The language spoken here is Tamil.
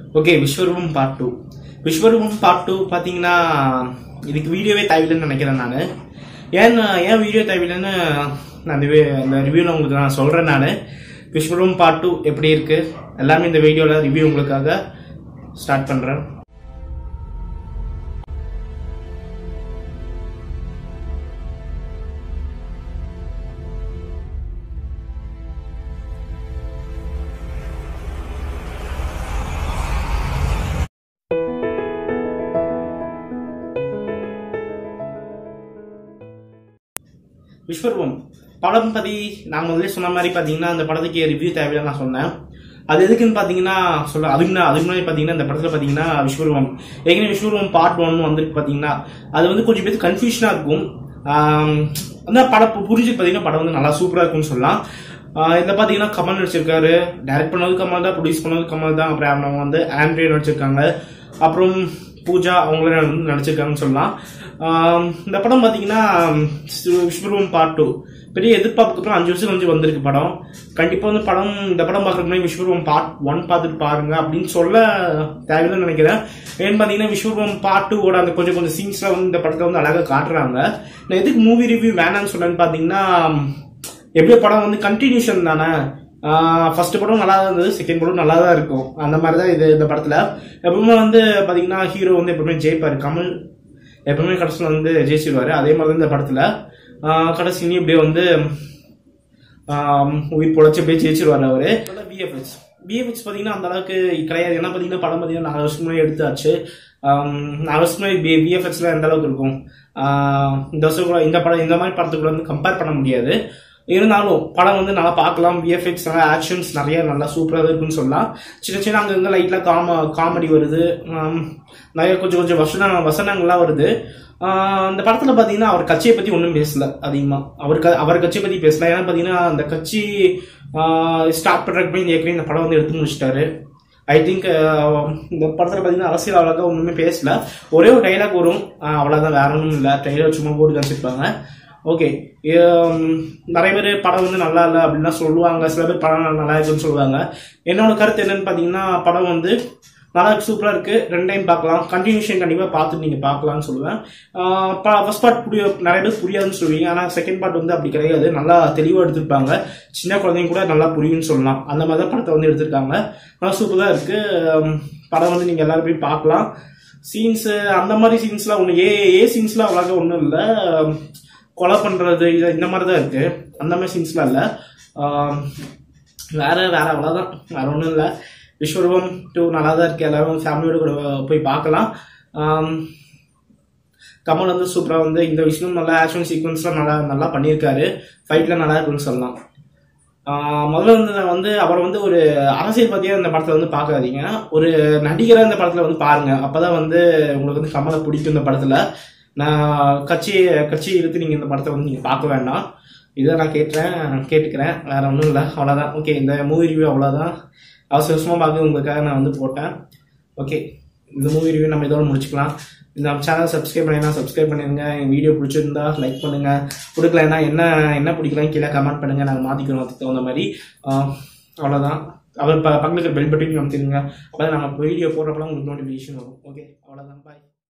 okay Vishwaroopam part two Vishwaroopam part two பார்த்தீங்கன்னா இதுக்கு வீடியோவே தேவையில்லைன்னு நினைக்கிறேன் நான் ஏன் ஏன் வீடியோ தேவையில்லைன்னு நான் இந்த வி- அந்த ரிவ்யூவில் உங்களுக்கு நான் சொல்கிறேன் நான் விஸ்வரூபம் பார்ட் டூ எப்படி இருக்கு எல்லாமே இந்த வீடியோவில் ரிவ்யூ உங்களுக்காக ஸ்டார்ட் பண்ணுறேன் விஸ்வரூபம் படம் பத்தி நான் முதல்ல சொன்ன மாதிரி பாத்தீங்கன்னா அந்த படத்துக்கு ரிவ்யூ தேவையில்லை நான் சொன்னேன் அது எதுக்குன்னு பாத்தீங்கன்னா சொல்ல அதுக்கு முன்னா- அதுக்கு முன்னாடி பாத்தீங்கன்னா இந்த படத்துல பாத்தீங்கன்னா விஸ்வரூபம் ஏற்கனவே விஸ்வரூபம் பார்ட் ஒன் வந்திருக்கு பாத்தீங்கன்னா அது வந்து கொஞ்சம் பேருக்கு கன்ஃபியூஷனா இருக்கும் ஆம், அந்த படம் பு- புரிஞ்சு பாத்தீங்கன்னா படம் வந்து நல்லா சூப்பரா இருக்கும்னு சொல்லலாம் ஆஹ் இதுல பாத்தீங்கன்னா கமல் நடிச்சிருக்காரு டைரக்ட் பண்ணது கமல் தான் ப்ரொடியூஸ் பண்ணது கமல் தான் அப்புறம் அவங்க வந்து ஆண்ட்ரே நடிச்சிருக்காங்க அப்புறம் பூஜா அவங்கள வந்து நடிச்சிருக்காங்கன்னு சொல்லலாம் ஆம், இந்த படம் பாத்தீங்கன்னா விஸ்வரூபம் பார்ட் டூ பெரிய எதிர்பார்ப்புக்கு அப்புறம் அஞ்சு வருஷம் கழிச்சு வந்திருக்கு படம் கண்டிப்பா வந்து படம் இந்த படம் பார்க்கறதுக்கு முன்னாடி விஸ்வரூபம் பார்ட் ஒன் பார்த்துட்டு பாருங்க அப்படின்னு சொல்ல தேவையில்லைன்னு நினைக்கிறேன் ஏன்னு பாத்தீங்கன்னா விஸ்வரூபம் பார்ட் டூவோட அந்த கொஞ்சம் கொஞ்சம் சீன்ஸ்ல வந்து இந்த படத்தை வந்து அழகா காட்டுறாங்க நான் எதுக்கு மூவி ரிவ்யூ வேணாம்னு சொன்னேன்னு பாத்தீங்கன்னா எப்படியோ படம் வந்து கண்டினியூஷன் தானே ஃபர்ஸ்ட் படம் நல்லா தான் இருந்தது செகண்ட் படம் நல்லா தான் இருக்கும் அந்த மாதிரி தான் இது இந்த படத்துல எப்பவுமே வந்து பாத்தீங்கன்னா ஹீரோ வந்து எப்பவுமே ஜெயிப்பாரு கமல் எப்பவுமே கடைசியில் வந்து ஜெயிச்சிருவாரு அதே மாதிரி தான் இந்த படத்துல ஆஹ் கடைசி இப்படியே வந்து ஆம், உயிர் பொழைச்சு அப்படியே ஜெயிச்சிருவாரு அவரு பிஎஃப்எக்ஸ் பிஎஃப்எக்ஸ் பாத்தீங்கன்னா அந்த அளவுக்கு கிடையாது ஏன்னா பாத்தீங்கன்னா படம் பாத்தீங்கன்னா நாலு வருஷம் முன்னாடி எடுத்தாச்சு ஆம், நாலு வருஷம் முன்னாடி பிஎஃப்எக்ஸ்ல எந்த அளவுக்கு இருக்கும் ஆஹ், இந்த வருஷம் கூட இந்த படம் இந்த மாதிரி படத்துக்குள்ள வந்து கம்பேர் பண்ண முடியாது இருந்தாலும் படம் வந்து நல்லா பார்க்கலாம் விஎஃப்எக்ஸ் நல்லா ஆக்ஷன்ஸ் நிறைய நல்லா சூப்பராக இருக்குன்னு சொல்லலாம் சின்ன சின்ன அங்கங்க லைட்ல காம காமெடி வருது ஆம், நிறைய கொஞ்சம் கொஞ்சம் வசன வசனங்கள்லாம் வருது ஆஹ் அந்த படத்துல பாத்தீங்கன்னா அவர் கட்சியை பத்தி ஒன்றும் பேசல அதிகமா அவர் க- அவர் கட்சியை பத்தி பேசல ஏன்னா பாத்தீங்கன்னா அந்த கட்சி ஸ்டார்ட் பண்றதுக்கு போய் ஏற்கனவே இந்த படம் வந்து எடுத்து முடிச்சிட்டாரு ஐ திங்க் இந்த படத்துல பாத்தீங்கன்னா அரசியல் அவ்வளோக்கா ஒண்ணுமே பேசல ஒரே ஒரு டைலாக் வரும் ஆஹ் அவ்வளவுதான் வேற ஒன்றும் இல்லை டைலாக் சும்மா போட்டு காமிச்சிருப்பாங்க ஓகே நிறைய பேர் படம் வந்து நல்லா இல்லை அப்படின்லாம் சொல்லுவாங்க சில பேர் படம் நல்லா இருக்குன்னு சொல்லுவாங்க என்னோட கருத்து என்னன்னு பாத்தீங்கன்னா படம் வந்து நல்லா சூப்பரா இருக்கு ரெண்டு டைம் பார்க்கலாம் கண்டினியூஷன் கண்டிப்பா பார்த்துட்டு நீங்க பார்க்கலாம்னு சொல்லுவேன் ஃபர்ஸ்ட் பார்ட் புரிய நிறைய பேர் புரியாதுன்னு சொல்லுவீங்க ஆனா செகண்ட் பார்ட் வந்து அப்படி கிடையாது நல்லா தெளிவா எடுத்திருப்பாங்க சின்ன குழந்தைங்க கூட நல்லா புரியும்னு சொல்லலாம் அந்த மாதிரி தான் படத்தை வந்து எடுத்திருக்காங்க நல்லா சூப்பரா இருக்கு ஆம், படம் வந்து நீங்க எல்லாரும் போய் பார்க்கலாம் சீன்ஸ் அந்த மாதிரி சீன்ஸ்லாம் ஒன்று ஏ ஏ சீன்ஸ்லாம் அவ்வளோக்கா ஒன்றும் இல்லை கொலை பண்றது இது இந்த மாதிரி தான் இருக்கு அந்த மாதிரி சீன்ஸ்லாம் இல்லை வேற வேற அவ்வளோதான் வேற ஒன்றும் இல்லை விஸ்வரூபம் டூ நல்லா தான் இருக்கு எல்லாரும் ஃபேமிலியோட கூட போய் பார்க்கலாம் ஆம், கமல் வந்து சூப்பராக வந்து இந்த விஷயம் நல்லா ஆக்ஷன் சீக்வன்ஸ்லாம் நல்லா நல்லா பண்ணியிருக்காரு ஃபைட்லாம் நல்லா இருக்குன்னு சொல்லலாம் ஆஹ் முதல்ல வந்து நான் வந்து அவர் வந்து ஒரு அரசியல்வாதியா இந்த படத்துல வந்து பார்க்காதீங்க ஒரு நடிகரா இந்த படத்துல வந்து பாருங்க அப்பதான் வந்து உங்களுக்கு வந்து கமலை பிடிக்கும் இந்த படத்துல நான் கட்சி கட்சி இழுத்து நீங்க இந்த படத்தை வந்து நீங்க பார்க்க வேண்டாம் இதை நான் கேட்டுறேன் கேட்டுக்கிறேன் வேற ஒன்றும் இல்லை அவ்வளோதான் ஓகே இந்த மூவி ரிவ்யூ அவ்வளோதான் அவசர அவசரமாக பார்க்க உங்களுக்காக நான் வந்து போட்டேன் ஓகே இந்த மூவி ரிவ்யூ நம்ம இதோட முடிச்சுக்கலாம் இந்த சேனல் சப்ஸ்கிரைப் பண்ணினா சப்ஸ்கிரைப் பண்ணிருங்க என் வீடியோ பிடிச்சிருந்தா லைக் பண்ணுங்க பிடிக்கலன்னா என்ன என்ன பிடிக்கலாம் கீழே கமெண்ட் பண்ணுங்க நாங்கள் மாற்றிக்கிறோம் அதுக்கு தகுந்த மாதிரி ஆஹ் அவ்வளோதான் அவர் ப பக்கத்தில் பெல் பட்டன் அமுத்திடுங்க அப்போ தான் நம்ம வீடியோ போடுறப்பலாம் உங்களுக்கு நோட்டிஃபிகேஷன் வரும் ஓகே அவ்வளோதான் பாய்